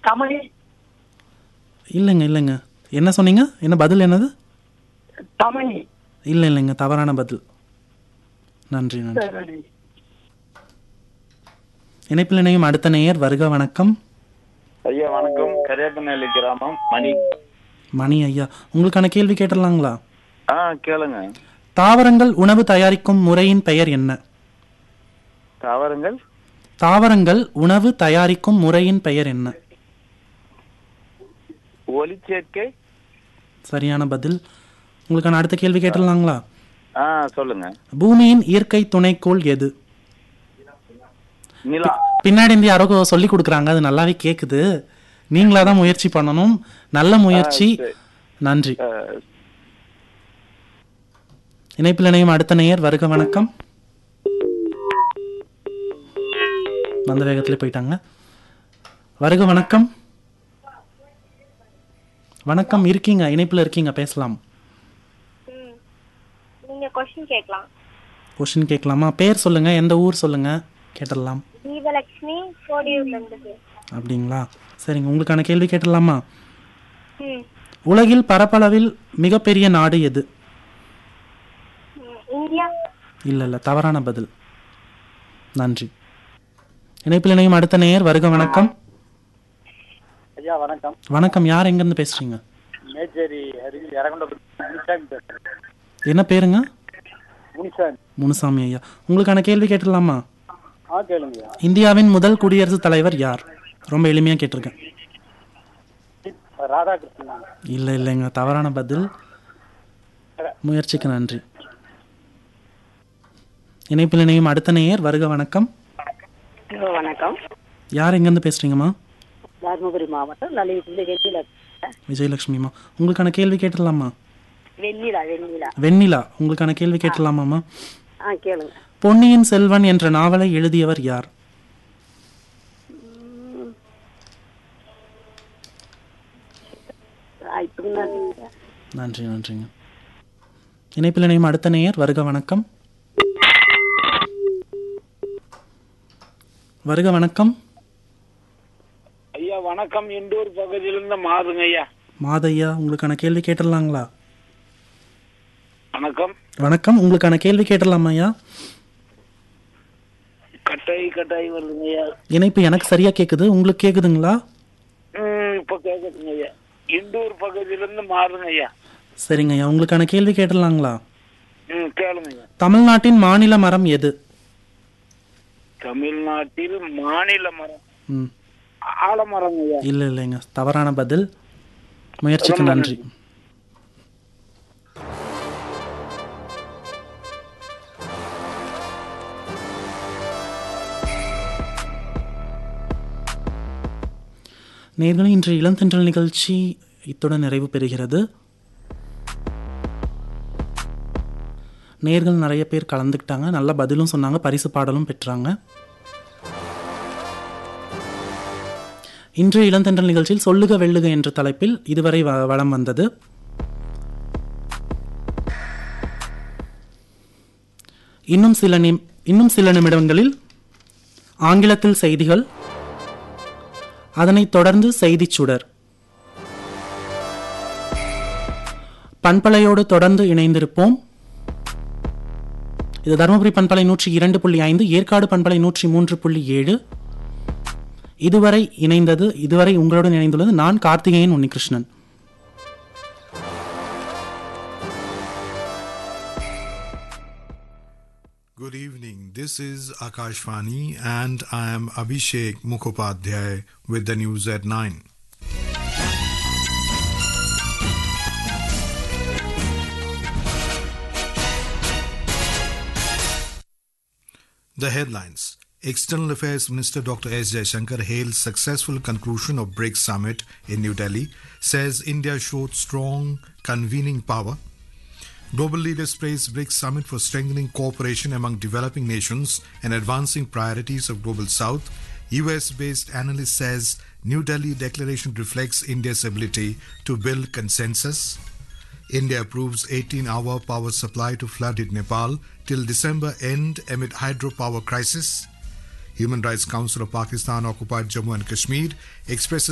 தமிழ் இல்லைங்க இல்லைங்க என்ன சொன்னீங்க என்ன பதில் என்னது தமிழ் இல்லை இல்லைங்க தவறான பதில் நன்றி நன்றி சரி. இணைப்பில் இணையும் அடுத்த நேயர் வருக வணக்கம் ஐயா வணக்கம் கரியாப்பநல்லி கிராமம் மணி மணி ஐயா உங்களுக்கான கேள்வி கேட்டுடலாங்களா ஆ கேளுங்க தாவரங்கள் உணவு தயாரிக்கும் முறையின் பெயர் என்ன தாவரங்கள் தாவரங்கள் உணவு தயாரிக்கும் முறையின் பெயர் என்ன ஒலிச்சேர்க்கை சரியான பதில் உங்களுக்கான அடுத்த கேள்வி கேட்டுடலாங்களா ஆ சொல்லுங்க பூமியின் இயற்கை துணைக்கோள் எது நிலா பின்னாடி இருந்து யாரோ சொல்லி கொடுக்குறாங்க அது நல்லாவே கேக்குது நீங்களா தான் முயற்சி பண்ணணும் நல்ல முயற்சி சரி. நன்றி ஆ, இணைப்பில் இணையும் அடுத்த நேயர் வருக வணக்கம் வந்த வேகத்துல போயிட்டாங்க வருக வணக்கம் வணக்கம் இருக்கீங்க இணைப்புல இருக்கீங்க பேசலாம் ம் நீங்க கொஸ்டின் கேட்கலாம் கொஸ்டின் கேட்கலாமா பேர் சொல்லுங்க எந்த ஊர் சொல்லுங்க கேட்டுடலாம் தீபலட்சுமி கோடியூர்ல இருந்து பேசுறேன். அப்படிங்களா சரிங்க உங்களுக்கான கேள்வி கேட்டுடலாமா ம் உலகில் பரப்பளவில் மிகப்பெரிய நாடு எது ம், இந்தியா இல்ல இல்ல தவறான பதில் நன்றி இணைப்பில் இணையும் அடுத்த நேயர் வருக வணக்கம் ஐயா வணக்கம் வணக்கம் யார் எங்கிருந்து பேசுறீங்க மேச்சேரி அருகில் இறங்கொண்ட முனிசாமி பேசுறேன் என்ன பேருங்க முனிசாமி முனுசாமி ஐயா உங்களுக்கான கேள்வி கேட்டுடலாமா ஆ கேளுங்க இந்தியாவின் முதல் குடியரசுத் தலைவர் யார் ரொம்ப எளிமையா கேட்டிருக்கேன் ராதாகிருஷ்ணன் இல்ல இல்லைங்க தவறான பதில் முயற்சிக்கு நன்றி இணைப்பில் இணையும் அடுத்த நேயர் வருக வணக்கம் ஹலோ வணக்கம் யார் எங்கேருந்து பேசுறீங்கம்மா தருமபுரி மாவட்டம் லலிதத்துல வெண்ணிலா விஜயலட்சுமிமா உங்களுக்கான கேள்வி கேட்டுடலாமா வெண்ணிலா வெண்ணிலா வெண்ணிலா உங்களுக்கான கேள்வி கேட்டுடலாமாம்மா ஆ கேளுங்க பொன்னியின் செல்வன் என்ற நாவலை எழுதியவர் யார் வாய்ப்புங்க நன்றி நன்றிங்க இணைப்பில் இணையும் அடுத்த நேயர் வருக வணக்கம் வருக வணக்கம் ஐயா வணக்கம் இண்டூர் பகுதியிலிருந்து மாதுங்க ஐயா மாதையா உங்களுக்கான கேள்வி கேட்டுடலாங்களா வணக்கம் வணக்கம் உங்களுக்கான கேள்வி கேட்டுடலாமா ஐயா கட்டாய் கட்டாய் வருதுங்க ஐயா இணைப்பு எனக்கு சரியா கேக்குது உங்களுக்கு கேக்குதுங்களா ம் இப்போ கேட்குதுங்க ஐயா இண்டூர் பகுதியிலிருந்து மாறுங்க ஐயா சரிங்க ஐயா உங்களுக்கான கேள்வி கேட்டுடலாங்களா ம் கேளுங்க ஐயா தமிழ்நாட்டின் மாநில மரம் எது தமிழ்நாட்டில் மாநில மரம் ம் ஆலமரம் ஐயா இல்ல இல்லைங்க தவறான பதில் முயற்சிக்கு நன்றி நேர்களை இன்று இளந்தென்றல் நிகழ்ச்சி இத்துடன் நிறைவு பெறுகிறது நேர்கள் நிறைய பேர் கலந்துக்கிட்டாங்க நல்ல பதிலும் சொன்னாங்க பரிசு பாடலும் பெற்றாங்க இன்றைய இளந்தென்றல் நிகழ்ச்சியில் சொல்லுக வெல்லுக என்ற தலைப்பில் இதுவரை வ- வலம் வந்தது இன்னும் சில நிம் இன்னும் சில நிமிடங்களில் ஆங்கிலத்தில் செய்திகள் அதனைத் தொடர்ந்து செய்திச் சுடர் பண்பலையோடு தொடர்ந்து இணைந்திருப்போம் இது தருமபுரி பண்பலை நூற்றி இரண்டு புள்ளி ஐந்து ஏற்காடு பண்பலை நூற்றி மூன்று புள்ளி ஏழு இதுவரை இணைந்தது இதுவரை உங்களுடன் இணைந்துள்ளது நான் Karthikeyan Unnikrishnan Good evening. This is Akashvani and I am Abhishek Mukhopadhyay with the news at 9. The headlines. External Affairs Minister Dr. S. Jaishankar hails successful conclusion of BRICS summit in New Delhi, says India showed strong convening power. Global leaders praised BRICS summit for strengthening cooperation among developing nations and advancing priorities of global south. US-based analyst says New Delhi declaration reflects India's ability to build consensus. India approves 18-hour power supply to flooded Nepal till December end amid hydropower crisis. Human Rights Council of Pakistan occupied Jammu and Kashmir expresses